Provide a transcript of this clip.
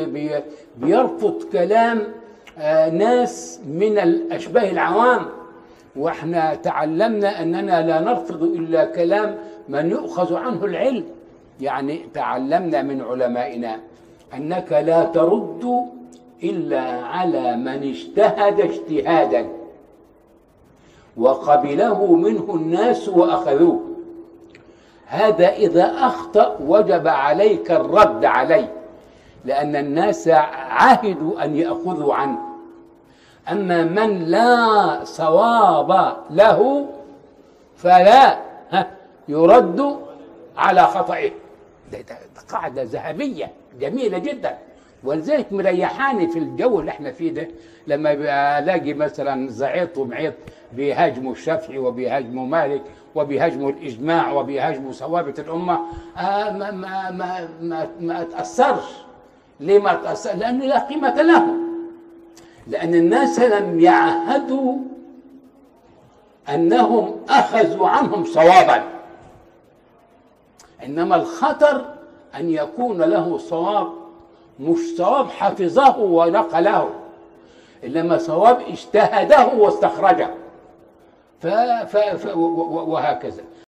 بي بيرفض كلام آه، ناس من الاشباه العوام واحنا تعلمنا اننا لا نرفض الا كلام من يؤخذ عنه العلم يعني تعلمنا من علمائنا انك لا ترد الا على من اجتهد اجتهادا وقبله منه الناس واخذوه هذا اذا اخطا وجب عليك الرد عليه لان الناس عهدوا ان ياخذوا عنه اما من لا صواب له فلا ها، يرد على خطئه ده, ده, ده قاعده ذهبيه جميله جدا ولذلك مريحاني في الجو اللي احنا فيه ده لما يبقى الاقي مثلا زعيط ومعيط بيهاجموا الشافعي وبيهاجموا مالك وبيهاجموا الاجماع وبيهاجموا ثوابت الامه آه ما ما ما ما, ما اتاثرش ليه ما اتاثر؟ لان لا قيمه لهم لان الناس لم يعهدوا انهم اخذوا عنهم صوابا انما الخطر ان يكون له صواب مش صواب حفظه ونقله انما صواب اجتهده واستخرجه ف... ف... ف... و- و- وهكذا